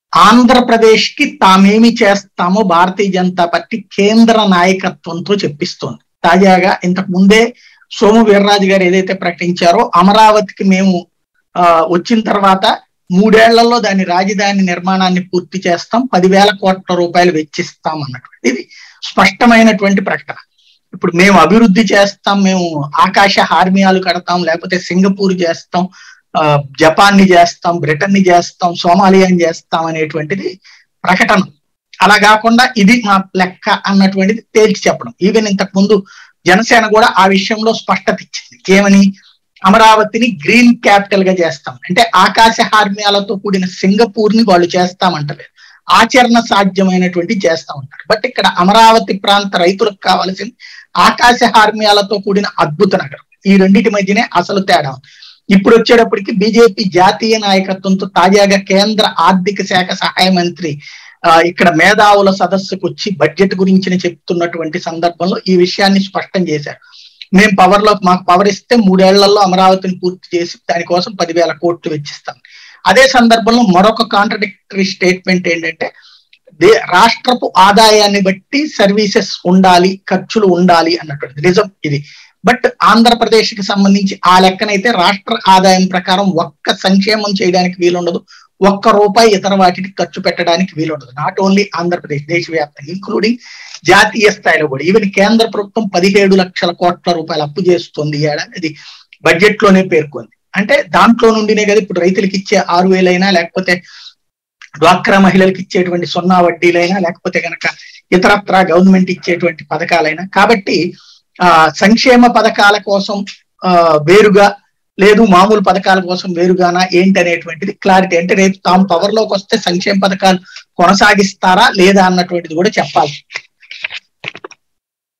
ఆంధ్రప్రదేశ్ కి తామేమి చేస్తామో భారతీయ జనతా పార్టీ కేంద్ర నాయకత్వంతో చెప్పిస్తోంది తాజాగా ఇంతకు ముందే సోము వీర్రాజు గారు ఏదైతే ప్రకటించారో అమరావతికి మేము ఆ, వచ్చిన తర్వాత మూడేళ్లలో దాని రాజధాని నిర్మాణాన్ని పూర్తి చేస్తాం పదివేల కోట్ల రూపాయలు వెచ్చిస్తాం అన్నటువంటి ఇది స్పష్టమైనటువంటి ప్రకటన ఇప్పుడు మేము అభివృద్ధి చేస్తాం మేము ఆకాశ హార్మియాలు కడతాం లేకపోతే సింగపూర్ చేస్తాం ఆ, జపాన్ ని చేస్తాం బ్రిటన్ ని చేస్తాం సోమాలియాని చేస్తాం అనేటువంటిది ప్రకటన అలా కాకుండా ఇది మా లెక్క అన్నటువంటిది తేల్చి చెప్పడం ఈవెన్ ఇంతకు ముందు జనసేన కూడా ఆ విషయంలో స్పష్టత ఇచ్చింది ఏమని అమరావతిని గ్రీన్ క్యాపిటల్ గా చేస్తాం అంటే ఆకాశ హార్మ్యాలతో కూడిన సింగపూర్ ని వాళ్ళు చేస్తామంటలేదు ఆచరణ సాధ్యమైనటువంటి చేస్తా ఉంటారు బట్ ఇక్కడ అమరావతి ప్రాంత రైతులకు కావాల్సింది ఆకాశ హార్మ్యాలతో కూడిన అద్భుత నగరం ఈ రెండింటి మధ్యనే అసలు తేడా ఉంది. ఇప్పుడు వచ్చేటప్పటికి బీజేపీ జాతీయ నాయకత్వంతో తాజాగా కేంద్ర ఆర్థిక శాఖ సహాయ మంత్రి ఆ, ఇక్కడ మేధావుల సదస్సుకు వచ్చి బడ్జెట్ గురించి చెప్తున్నటువంటి సందర్భంలో ఈ విషయాన్ని స్పష్టం చేశారు మేము పవర్ లో మాకు పవర్ ఇస్తే మూడేళ్లలో అమరావతిని పూర్తి చేసి దానికోసం పదివేల కోట్లు వెచ్చిస్తాం అదే సందర్భంలో మరొక కాంట్రడిక్టరీ స్టేట్మెంట్ ఏంటంటే దే రాష్ట్రపు ఆదాయాన్ని బట్టి సర్వీసెస్ ఉండాలి ఖర్చులు ఉండాలి అన్నటువంటిది నిజం ఇది బట్ ఆంధ్రప్రదేశ్ కి సంబంధించి ఆ లెక్కనైతే రాష్ట్ర ఆదాయం ప్రకారం ఒక్క సంక్షేమం చేయడానికి వీలుండదు ఒక్క రూపాయి ఇతర వాటికి ఖర్చు పెట్టడానికి వీలుండదు నాట్ ఓన్లీ ఆంధ్రప్రదేశ్ దేశవ్యాప్తంగా ఇంక్లూడింగ్ జాతీయ స్థాయిలో కూడా ఈవెన్ కేంద్ర ప్రభుత్వం పదిహేడు లక్షల కోట్ల రూపాయలు అప్పు చేస్తుంది ఈ ఏడాది అది బడ్జెట్ లోనే పేర్కొంది అంటే దాంట్లో నుండినే కదా ఇప్పుడు రైతులకు ఇచ్చే ఆరు వేలైనా లేకపోతే డ్వాక్రా మహిళలకు ఇచ్చేటువంటి సున్నా వడ్డీలైనా లేకపోతే కనుక ఇతరత్ర గవర్నమెంట్ ఇచ్చేటువంటి పథకాలైనా కాబట్టి ఆ సంక్షేమ పథకాల కోసం ఆ వేరుగా లేదు మామూలు పథకాల కోసం వేరుగానా ఏంటి అనేటువంటిది క్లారిటీ అంటే రేపు తాము పవర్ లోకి వస్తే సంక్షేమ పథకాలు కొనసాగిస్తారా లేదా అన్నటువంటిది కూడా చెప్పాలి